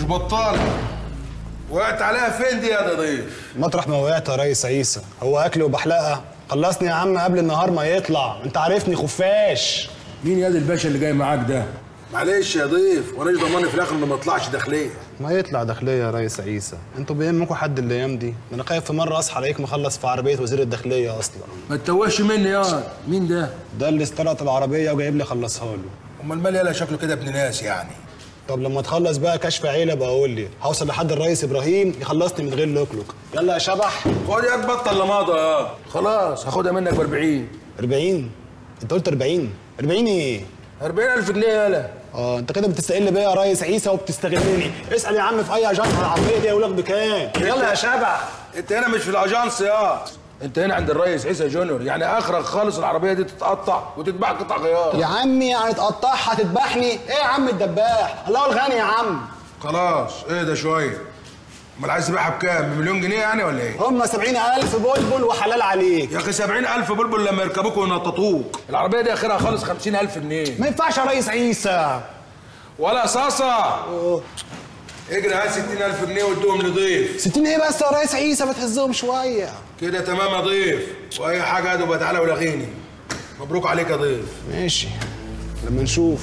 بطاله وقعت عليها فين دي يا ضيف مطرح ما وقعت يا ريس عيسى هو اكل وبحلقه خلصني يا عم قبل النهار ما يطلع انت عارفني خفاش مين ياد الباشا اللي جاي معاك ده معلش يا ضيف وانا ضماني في الاخر انه ما يطلعش داخليه ما يطلع داخليه يا ريس عيسى انتوا بيهمكم حد الايام دي ده انا خايف في مره اصحى الاقيك مخلص في عربيه وزير الداخليه اصلا ما تتوهش مني يا مين ده ده اللي استلقط العربيه وجايب لي اخلصها له امال مال يالا شكله كده ابن ناس يعني طب لما تخلص بقى كشف عيله بقى قول لي هوصل لحد الريس ابراهيم يخلصني من غير لوكلوك يلا يا شبح خد يا بطل لماضه يا خلاص هاخدها منك ب 40 40 انت قلت 40 40 ايه 40000 جنيه يالا اه انت كده بتستقل بيا يا ريس عيسى وبتستغلني اسال يا عم في اي اجنس العربيه دي يقول لك بكام يلا يا شبح انت هنا مش في الاجانس يا انت هنا عند الريس عيسى جونيور يعني اخرك خالص العربيه دي تتقطع وتتباع قطع غيار يا عمي يعني تقطعها تذبحني ايه يا عم الدباح الله الغني يا عم خلاص اهدى شويه امال عايز تبيعها بكام بمليون جنيه يعني ولا ايه هم 70000 بلبل وحلال عليك يا اخي 70000 بلبل لما يركبوك وينططوك العربيه دي اخرها خالص 50000 جنيه ما ينفعش يا ريس عيسى ولا صاصه اجري هات 60000 جنيه وادوهم لضيف 60 ايه بس يا ريس عيسى ما تهزهم شويه كده تمام يا ضيف واي حاجه هاتوا بقى تعالى ولغيني مبروك عليك يا ضيف ماشي لما نشوف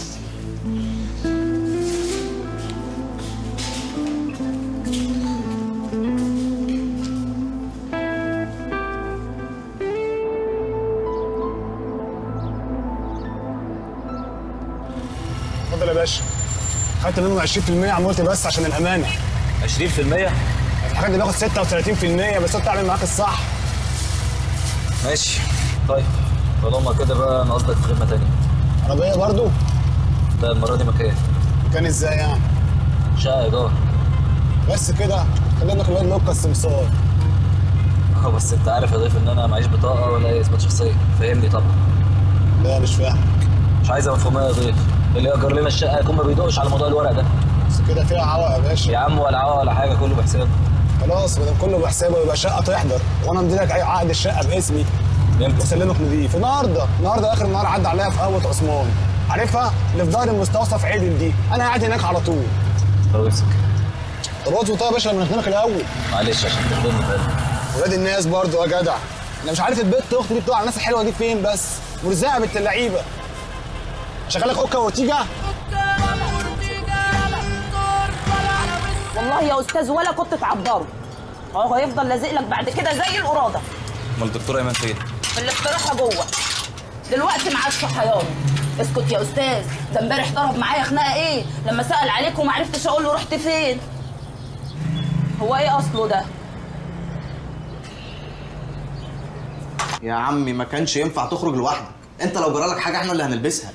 اتفضل يا باشا خدت منهم 20% عمولتي بس عشان الامانه 20% الحاجات دي باخد 36% بس انت اعمل معاك الصح ماشي طيب طالما كده بقى انا قصدك في خدمه تانية عربيه برضو ده المره دي مكان كان ازاي يعني شقه ايجار بس كده خلينا الواد لوكا السمسار اه بس انت عارف يا ضيف ان انا معيش بطاقه ولا اي اثبات شخصيه فاهمني طبعا لا مش فاهم مش عايز مفهوميه يا ضيف اللي يأجر لنا الشقه يكون ما بيدقش على موضوع الورق ده بس كده فيها عوق يا باشا يا عم ولا عوا ولا حاجه كله بحساب خلاص ما دام كله بحسابه يبقى شقه تحضر وانا مدي لك عقد الشقه باسمي امتى واسلمك نضيف النهارده النهارده اخر النهار عدى عليا في قهوه عثمان عارفها اللي في دار المستوصف عدل دي انا قاعد هناك على طول طب امسك طب اظبط يا باشا لما نخدمك الاول معلش عشان تخدمني بالك ولاد الناس برضو يا جدع انا مش عارف البت اختي دي بتقع على الناس الحلوه دي فين بس مرزقه بنت اللعيبه اشغلك اوكا وتيجا والله يا استاذ ولا كنت تعبره هو هيفضل لازق لك بعد كده زي القراده امال الدكتور ايمن فين في الاستراحه جوه دلوقتي معاه الصحيان اسكت يا استاذ ده امبارح ضرب معايا خناقه ايه لما سال عليك وما عرفتش اقول له رحت فين هو ايه اصله ده يا عمي ما كانش ينفع تخرج لوحدك انت لو جرالك حاجه احنا اللي هنلبسها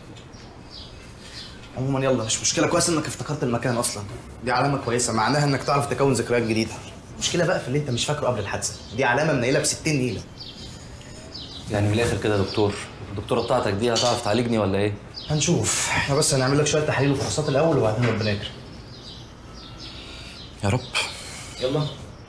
عموما يلا مش مشكله كويس انك افتكرت المكان اصلا دي علامه كويسه معناها انك تعرف تكون ذكريات جديده المشكله بقى في اللي انت مش فاكره قبل الحادثه دي علامه منيله ب 60 نيله يعني من الاخر كده يا دكتور الدكتوره بتاعتك دي هتعرف تعالجني ولا ايه هنشوف احنا بس هنعمل لك شويه تحاليل وفحوصات الاول وبعدين ربنا يكرم يا رب يلا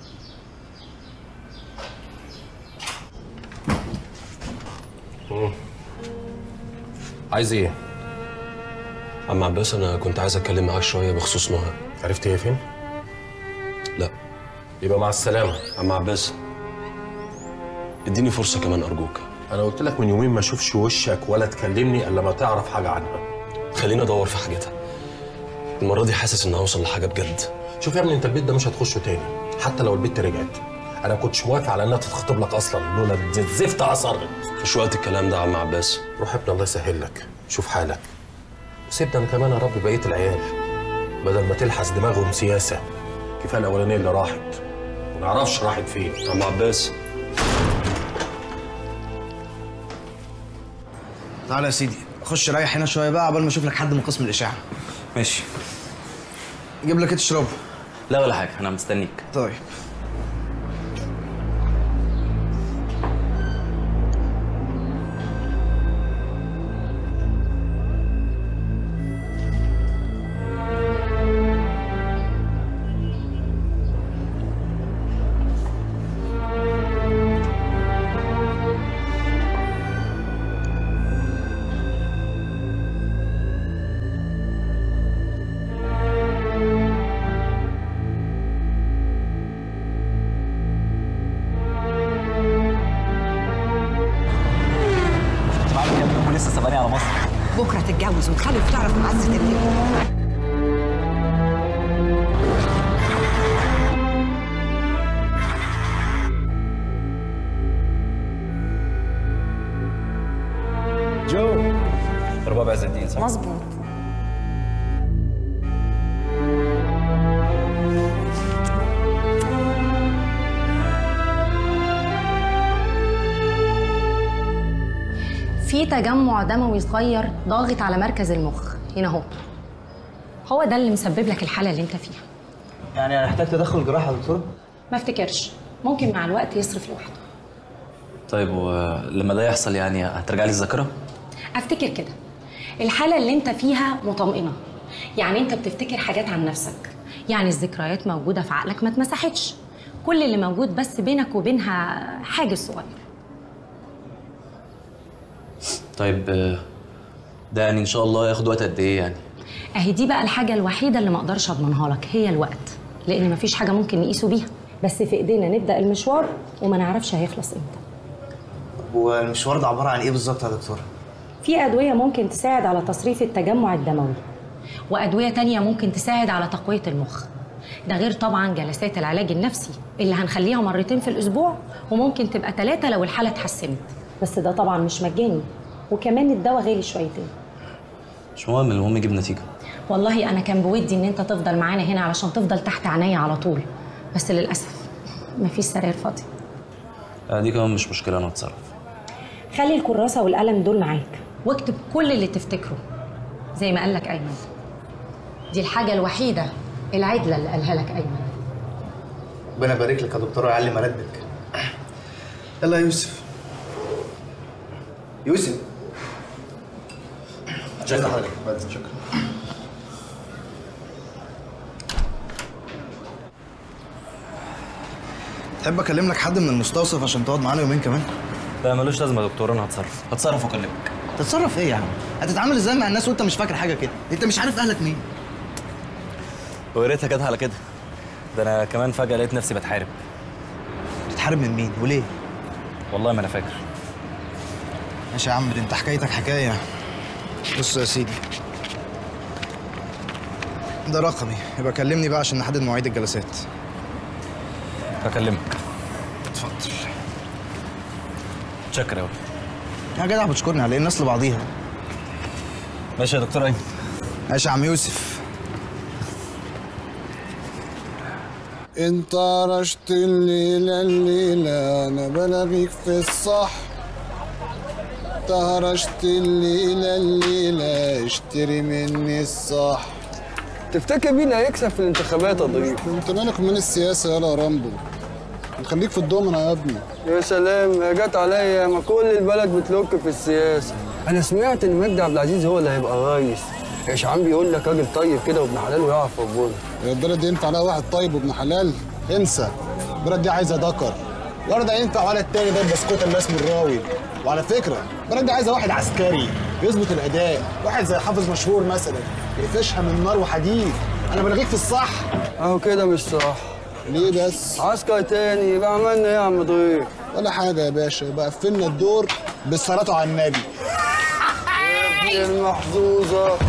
عايز ايه؟ عم عباس انا كنت عايز اتكلم معاك شويه بخصوص نهى عرفت هي فين؟ لا يبقى مع السلامة عم عباس اديني فرصه كمان ارجوك أنا قلت لك من يومين ما أشوفش وشك ولا تكلمني إلا ما تعرف حاجة عنها خليني ادور في حاجتها المره دي حاسس ان هوصل لحاجه بجد شوف يا ابني أنت البيت ده مش هتخشه تاني حتى لو البت رجعت أنا كنتش موافق على إنها تتخطب لك أصلا لولا دي الزفت أصرت مش وقت الكلام ده يا عم عباس روح ابني الله يسهل لك شوف حالك وسيبنا أنا كمان يا رب بقية العيال بدل ما تلحس دماغهم سياسة كفاية الأولانية اللي راحت ما نعرفش راحت فين عم عباس تعالى يا سيدي خش ريح هنا شويه بقى عقبال ما اشوف لك حد من قسم الاشعه ماشي جيب لك ايه تشربه لا ولا حاجه انا مستنيك طيب تتجوز وتخلف تعرف معزه الرجال رباب عز الدين صح؟ مظبوط في تجمع دموي صغير ضاغط على مركز المخ هنا اهو هو ده اللي مسبب لك الحاله اللي انت فيها يعني انا احتاج تدخل جراحه يا دكتوره ما افتكرش ممكن مع الوقت يصرف لوحده طيب ولما ده يحصل يعني هترجع لي الذاكره؟ افتكر كده الحاله اللي انت فيها مطمئنه يعني انت بتفتكر حاجات عن نفسك يعني الذكريات موجوده في عقلك ما اتمسحتش كل اللي موجود بس بينك وبينها حاجز صغير طيب آه، ده يعني ان شاء الله ياخد وقت قد ايه يعني؟ اهي دي بقى الحاجه الوحيده اللي ما اقدرش اضمنها لك هي الوقت لان مفيش حاجه ممكن نقيسه بيها بس في ايدينا نبدا المشوار وما نعرفش هيخلص امتى هو المشوار ده عباره عن ايه بالظبط يا دكتوره في ادويه ممكن تساعد على تصريف التجمع الدموي وادويه تانية ممكن تساعد على تقويه المخ ده غير طبعا جلسات العلاج النفسي اللي هنخليها مرتين في الاسبوع وممكن تبقى ثلاثه لو الحاله اتحسنت بس ده طبعا مش مجاني وكمان الدواء غالي شويتين مش مهم المهم يجيب نتيجه والله انا كان بودي ان انت تفضل معانا هنا علشان تفضل تحت عينيا على طول بس للاسف مفيش سراير فاضيه آه، دي كمان مش مشكله انا هتصرف خلي الكراسه والقلم دول معاك واكتب كل اللي تفتكره زي ما قالك ايمن دي الحاجه الوحيده العدله اللي قالها لك ايمن ربنا يبارك لك يا دكتوره ويعلي مراتبك يلا يا يوسف يوسف شكرا حضرتك شكرا تحب اكلم لك حد من المستوصف عشان تقعد معانا يومين كمان لا ملوش لازمه يا دكتور انا هتصرف هتصرف واكلمك تتصرف ايه يا عم هتتعامل ازاي مع الناس وانت مش فاكر حاجه كده انت مش عارف اهلك مين ويا ريتها كانت على كده ده انا كمان فجاه لقيت نفسي بتحارب بتتحارب من مين وليه والله ما انا فاكر ماشي يا عم دي انت حكايتك حكايه بص يا سيدي ده رقمي يبقى كلمني بقى عشان نحدد مواعيد الجلسات هكلمك اتفضل شكرا قوي يا جدع بتشكرني على ايه الناس لبعضيها ماشي يا دكتور ايمن ماشي يا عم يوسف انت رشت الليلة الليلة انا بلغيك في الصح تهرشت الليلة الليلة اشتري مني الصح تفتكر مين هيكسب في الانتخابات يا ضيف؟ انت مالك من السياسة يالا يا رامبو خليك في الدومنة يا ابني يا سلام يا جت عليا ما كل البلد بتلوك في السياسة أنا سمعت إن مجدي عبد العزيز هو اللي هيبقى رئيس إشعان بيقول لك راجل طيب كده وابن حلال ويعرف ربنا يا البلد دي ينفع لها واحد طيب وابن حلال انسى البلد دي عايزة ذكر ولا ده ينفع ولا التاني ده البسكوت اللي اسمه الراوي وعلى فكرة البلد دي عايزة واحد عسكري يظبط الأداء واحد زي حافظ مشهور مثلا يقفشها من نار وحديد أنا بلغيك في الصح أهو كده مش صح ليه بس؟ عسكر تاني يبقى عملنا إيه يا عم ضيف؟ ولا حاجة يا باشا يبقى قفلنا الدور بالصلاة على النبي يا المحظوظة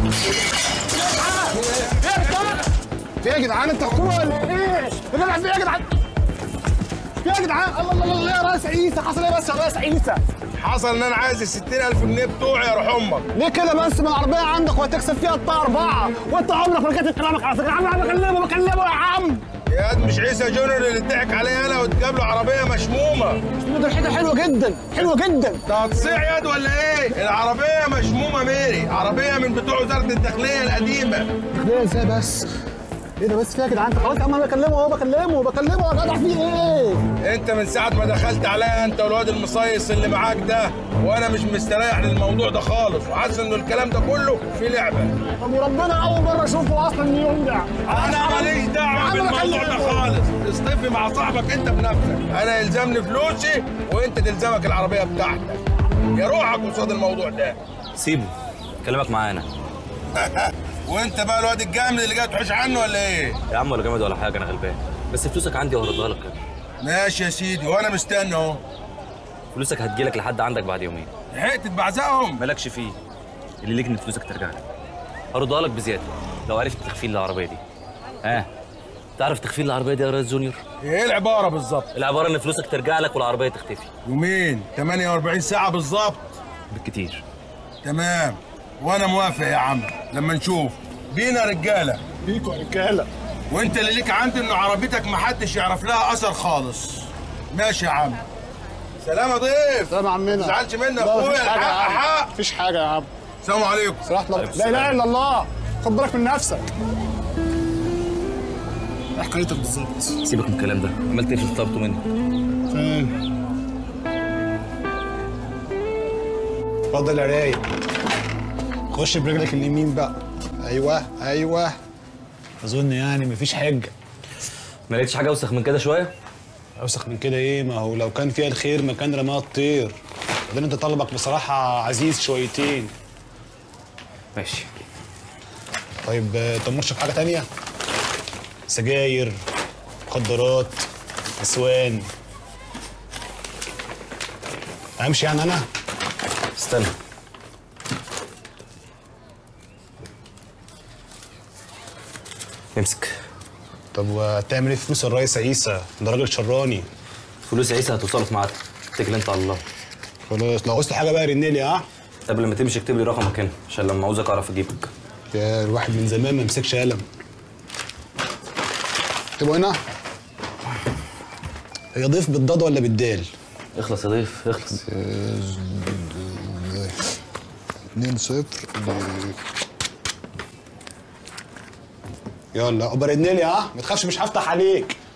في إيه يا جدعان انت حكومة ولا ايه؟ يا جدعان في إيه يا جدعان؟ في إيه يا جدعان؟ الله الله الله يا راس عيسى حصل ايه بس يا راس عيسى؟ حصل ان انا عايز ال 60000 جنيه بتوعي يا روح امك ليه كده بس ما العربية عندك وهتكسب فيها بتاع أربعة وأنت عمرك ما كانت كلامك على فكرة يا عم أنا بكلمه بكلمه يا عم يا قد مش عيسى جونيور اللي ضحك عليا انا واتجاب له عربيه مشمومه ده حاجة حلوة جدا حلوة جدا ده هتصيع يد ولا ايه؟ العربيه مشمومه ميري عربيه من بتوع وزاره الداخليه القديمه ليه ازاي بس؟ ايه ده بس فيها يا جدعان انت خلاص يا عم انا بكلمه اهو بكلمه بكلمه يا جدع في ايه؟ انت من ساعه ما دخلت عليا انت والواد المصيص اللي معاك ده وانا مش مستريح للموضوع ده خالص وحاسس انه الكلام ده كله في لعبه طب وربنا اول مرة اشوفه اصلا اليوم ده انا ماليش دعوه بالموضوع ده خالص اصطفي مع صاحبك انت بنفسك انا يلزمني فلوسي وانت تلزمك العربيه بتاعتك يا روحك قصاد الموضوع ده سيبه كلامك معانا وانت بقى الواد الجامد اللي جاي تحوش عنه ولا ايه يا عم ولا جامد ولا حاجه انا غلبان بس فلوسك عندي وهردها لك ماشي يا سيدي وانا مستني اهو فلوسك هتجيلك لحد عندك بعد يومين لحقت تبعزقهم مالكش فيه اللي ليك ان فلوسك ترجع لك هردها لك بزياده لو عرفت تخفيل العربيه دي ها تعرف تخفيل العربيه دي يا ريس جونيور ايه العباره بالظبط العباره ان فلوسك ترجع لك والعربيه تختفي يومين 48 ساعه بالظبط بالكتير تمام وانا موافق يا عم لما نشوف بينا رجاله بيكوا رجاله وانت اللي ليك عندي ان عربيتك محدش يعرف لها اثر خالص ماشي يا عم سلام يا ضيف سلام يا عمنا ما تزعلش مني لا، يا اخويا مفيش حاجه يا الحق عم حق مفيش حاجه يا عم السلام عليكم صراحه لا لا اله الا الله خد بالك من نفسك ايه حكايتك بالظبط سيبك من الكلام ده عملت ايه في اللي طلبته منك فاهم اتفضل يا رايق خش برجلك اليمين بقى ايوه ايوه اظن يعني مفيش حجه ما لقيتش حاجه اوسخ من كده شويه اوسخ من كده ايه ما هو لو كان فيها الخير ما كان رماها الطير بعدين انت طلبك بصراحه عزيز شويتين ماشي طيب آه، تمرش في حاجه تانية سجاير مخدرات نسوان امشي يعني انا استنى امسك طب وهتعمل ايه في فلوس الريس عيسى ده راجل شراني فلوس عيسى هتوصلك في ميعادها اتكل انت على الله خلاص لو عوزت حاجه بقى رن لي ها قبل ما تمشي اكتب لي رقمك هنا عشان لما عاوزك اعرف اجيبك يا الواحد من زمان ما مسكش قلم اكتبوا هنا هي ضيف بالضاد ولا بالدال؟ اخلص يا ضيف اخلص 2 0 يلا ابقى رن لي ها ما تخافش مش هفتح عليك